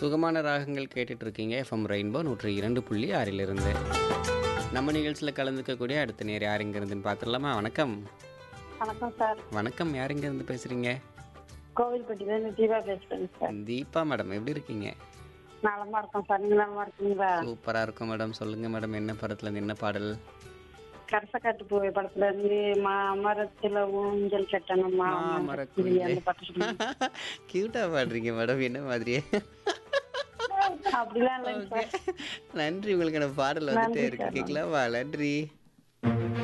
சுகமான ராகங்கள் கேட்டுட்டு இருக்கீங்க எஃப்எம் ரெயின்போ நூற்றி இரண்டு புள்ளி ஆறிலிருந்து நம்ம நிகழ்ச்சியில் கலந்துக்கக்கூடிய அடுத்த நேர் யார் இங்க இருந்துன்னு பார்த்துடலாமா வணக்கம் வணக்கம் சார் வணக்கம் யார் இங்க இருந்து பேசுறீங்க கோவில்பட்டியிலேருந்து தீபா பேசுறேங்க சார் தீபா மேடம் எப்படி இருக்கீங்க நலமா இருக்கோம் சார் நீங்க நலமா இருக்கீங்களா சூப்பரா இருக்கும் மேடம் சொல்லுங்க மேடம் என்ன படத்துல இருந்து என்ன பாடல் கரசக்காட்டு பூவை படத்துல இருந்து மரத்துல ஊஞ்சல் கட்டணுமா மாமரக்குயிலே. அந்த பாட்டு சொல்லுங்க. கியூட்டா பாடுறீங்க மேடம் என்ன மாதிரியே அப்படிலாம் இல்லைங்க சார் நன்றி உங்களுக்கு பாடல் வந்துட்டே இருக்கு கேட்கலாமா நன்றி